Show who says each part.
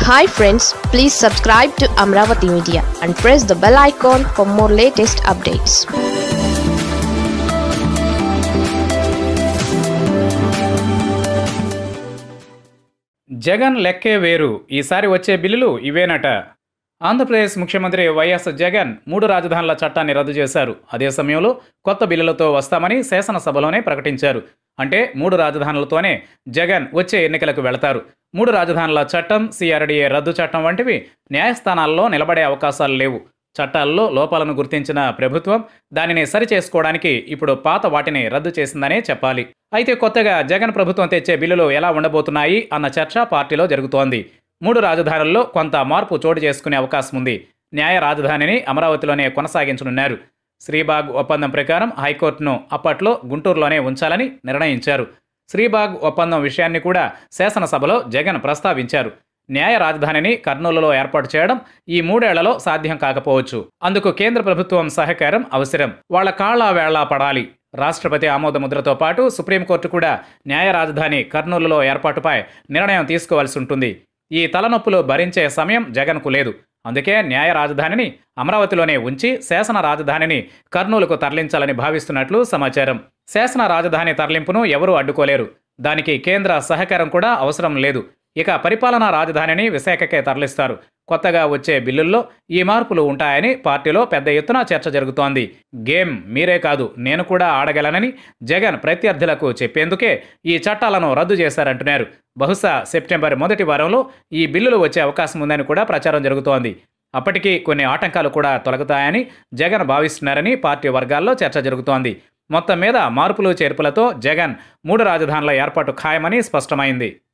Speaker 1: hi friends please subscribe to Amaravati media and press the bell icon for more latest updates
Speaker 2: Jagan లెక్కే వేరు ఈసారి వచ్చే బిల్లులు ఇవేనట ఆంధ్రప్రదేశ్ ముఖ్యమంత్రి వైఎస్ జగన్ మూడు రాజధానుల చట్టాన్ని రద్దు చేశారు అదే సమయంలో కొత్త బిల్లులతో వస్తామని శాసనసభలోనే ప్రకటించారు అంటే మూడు రాజధానులతోనే జగన్ వచ్చే ఎన్నికలకు వెళతారు మూడు రాజధానుల చట్టం సిఆర్డీఏ రద్దు చట్టం వంటివి న్యాయస్థానాల్లో నిలబడే అవకాశాలు లేవు చట్టాల్లో లోపాలను గుర్తించిన ప్రభుత్వం దానిని సరిచేసుకోవడానికి ఇప్పుడు పాత వాటిని రద్దు చేసిందనే చెప్పాలి అయితే కొత్తగా జగన్ ప్రభుత్వం తెచ్చే బిల్లులు ఎలా ఉండబోతున్నాయి అన్న చర్చ పార్టీలో జరుగుతోంది మూడు రాజధానుల్లో కొంత మార్పు చోటు చేసుకునే అవకాశం ఉంది న్యాయ రాజధానిని అమరావతిలోనే కొనసాగించనున్నారు శ్రీబాగ్ ఒప్పందం ప్రకారం హైకోర్టును అప్పట్లో గుంటూరులోనే ఉంచాలని నిర్ణయించారు శ్రీబాగ్ ఒప్పందం విషయాన్ని కూడా శాసనసభలో జగన్ ప్రస్తావించారు న్యాయ రాజధానిని కర్నూలులో ఏర్పాటు చేయడం ఈ మూడేళ్లలో సాధ్యం కాకపోవచ్చు అందుకు కేంద్ర ప్రభుత్వం సహకారం అవసరం వాళ్ళ కాళ్ళ వేళ్లా పడాలి రాష్ట్రపతి ఆమోద ముద్రతో పాటు సుప్రీంకోర్టు కూడా న్యాయ రాజధాని కర్నూలులో ఏర్పాటుపై నిర్ణయం తీసుకోవాల్సి ఉంటుంది ఈ తలనొప్పులు భరించే సమయం జగన్కు లేదు అందుకే న్యాయ రాజధానిని అమరావతిలోనే ఉంచి శాసన రాజధానిని కర్నూలుకు తరలించాలని భావిస్తున్నట్లు సమాచారం శాసన రాజధాని తరలింపును ఎవరూ అడ్డుకోలేరు దానికి కేంద్ర సహకారం కూడా అవసరం లేదు ఇక పరిపాలనా రాజధానిని విశాఖకే తరలిస్తారు కొత్తగా వచ్చే బిల్లుల్లో ఈ మార్పులు ఉంటాయని పార్టీలో పెద్ద ఎత్తున చర్చ జరుగుతోంది గేమ్ మీరే కాదు నేను కూడా ఆడగలనని జగన్ ప్రత్యర్థులకు చెప్పేందుకే ఈ చట్టాలను రద్దు చేశారంటున్నారు బహుశా సెప్టెంబర్ మొదటి వారంలో ఈ బిల్లులు వచ్చే అవకాశం ఉందని కూడా ప్రచారం జరుగుతోంది అప్పటికి కొన్ని ఆటంకాలు కూడా తొలగుతాయని జగన్ భావిస్తున్నారని పార్టీ వర్గాల్లో చర్చ జరుగుతోంది మొత్తం మీద మార్పులు చేర్పులతో జగన్ మూడు రాజధానుల ఏర్పాటు ఖాయమని స్పష్టమైంది